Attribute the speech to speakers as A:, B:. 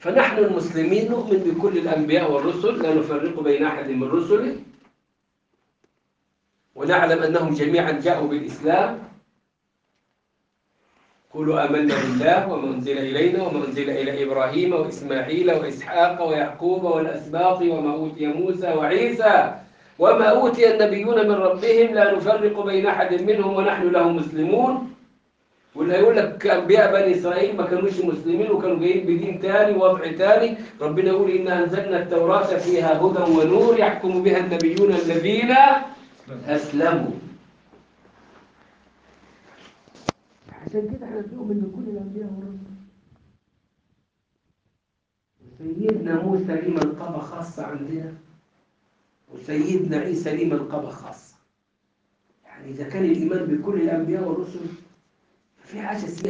A: فنحن المسلمين نؤمن بكل الأنبياء والرسل لا نفرق بين أحد من رسله ونعلم أنهم جميعا جاءوا بالإسلام قولوا آمنا بالله وما أنزل إلينا وما أنزل إلى إبراهيم وإسماعيل وإسحاق ويعقوب والأسباط وما أوتي موسى وعيسى وما أوتي النبيون من ربهم لا نفرق بين أحد منهم ونحن له مسلمون واللي يقول لك أنبياء بني إسرائيل ما كانوش مسلمين وكانوا جايين بدين تاني ووضع تاني ربنا يقول إنا أنزلنا التوراة فيها هدى ونور يحكم بها النبيون الذين أسلموا عشان كده احنا بنؤمن بكل الأنبياء والرسل وسيدنا موسى ليه منقبة خاصة عندنا وسيدنا عيسى ليه منقبة خاصة يعني إذا كان الإيمان بكل الأنبياء والرسل في حاجة اسمها